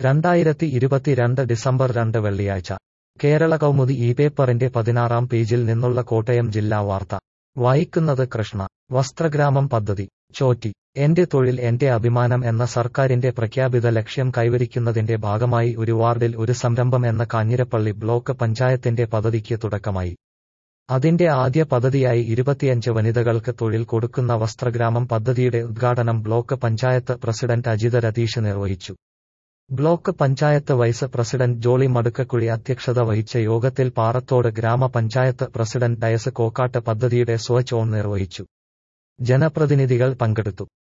രണ്ടായിരത്തി ഇരുപത്തിരണ്ട് ഡിസംബർ രണ്ട് വെള്ളിയാഴ്ച കേരള കൗമുദി ഈ പേപ്പറിന്റെ പതിനാറാം പേജിൽ നിന്നുള്ള കോട്ടയം ജില്ലാ വാർത്ത വായിക്കുന്നത് കൃഷ്ണ വസ്ത്രഗ്രാമം പദ്ധതി ചോറ്റി എന്റെ തൊഴിൽ എന്റെ അഭിമാനം എന്ന സർക്കാരിന്റെ പ്രഖ്യാപിത ലക്ഷ്യം കൈവരിക്കുന്നതിന്റെ ഭാഗമായി ഒരു വാർഡിൽ ഒരു സംരംഭം എന്ന കാഞ്ഞിരപ്പള്ളി ബ്ലോക്ക് പഞ്ചായത്തിന്റെ പദ്ധതിക്ക് തുടക്കമായി അതിന്റെ ആദ്യ പദ്ധതിയായി ഇരുപത്തിയഞ്ച് വനിതകൾക്ക് തൊഴിൽ കൊടുക്കുന്ന വസ്ത്രഗ്രാമം പദ്ധതിയുടെ ഉദ്ഘാടനം ബ്ലോക്ക് പഞ്ചായത്ത് പ്രസിഡന്റ് അജിത രതീഷ് നിർവഹിച്ചു block panchayat vice president Jolly Madukkakuzhy അധ്യക്ഷത വഹിച്ച യോഗത്തിൽ പാറത്തോട് ഗ്രാമപഞ്ചായത്ത് പ്രസിഡന്റ് ഡയസ് കോക്കാട്ട് പദ്ധതിയുടെ സ്വിച്ച് ഓൺ നിർവഹിച്ചു ജനപ്രതിനിധികൾ പങ്കെടുത്തു